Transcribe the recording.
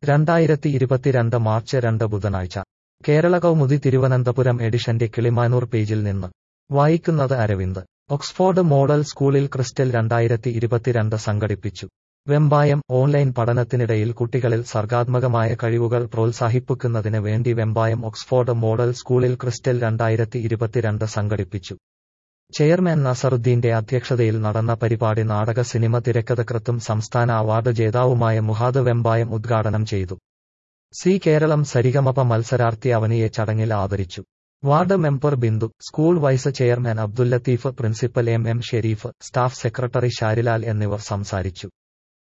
രണ്ടായിരത്തി ഇരുപത്തിരണ്ട് മാർച്ച് രണ്ട് ബുധനാഴ്ച കേരള കൗമുദി തിരുവനന്തപുരം എഡിഷന്റെ കിളിമാനൂർ പേജിൽ നിന്ന് വായിക്കുന്നത് അരവിന്ദ് ഓക്സ്ഫോർഡ് മോഡൽ സ്കൂളിൽ ക്രിസ്റ്റൽ രണ്ടായിരത്തി ഇരുപത്തിരണ്ട് സംഘടിപ്പിച്ചു വെമ്പായം ഓൺലൈൻ പഠനത്തിനിടയിൽ കുട്ടികളിൽ സർഗാത്മകമായ കഴിവുകൾ പ്രോത്സാഹിപ്പിക്കുന്നതിന് വേണ്ടി വെമ്പായം ഓക്സ്ഫോർഡ് മോഡൽ സ്കൂളിൽ ക്രിസ്റ്റൽ രണ്ടായിരത്തി ഇരുപത്തിരണ്ട് സംഘടിപ്പിച്ചു ചെയർമാൻ നസറുദ്ദീന്റെ അധ്യക്ഷതയിൽ നടന്ന പരിപാടി നാടക സിനിമ തിരക്കഥകൃത്തും സംസ്ഥാന അവാർഡ് ജേതാവുമായ മുഹാദ് വെമ്പായം ഉദ്ഘാടനം ചെയ്തു സി കേരളം സരിഗമപ മത്സരാർത്ഥി അവനിയെ ചടങ്ങിൽ ആദരിച്ചു ward member Bindu school vice chairman Abdul Latheef principal M M Sherif staff secretary Sharilal എന്നിവർ സംസാരിച്ചു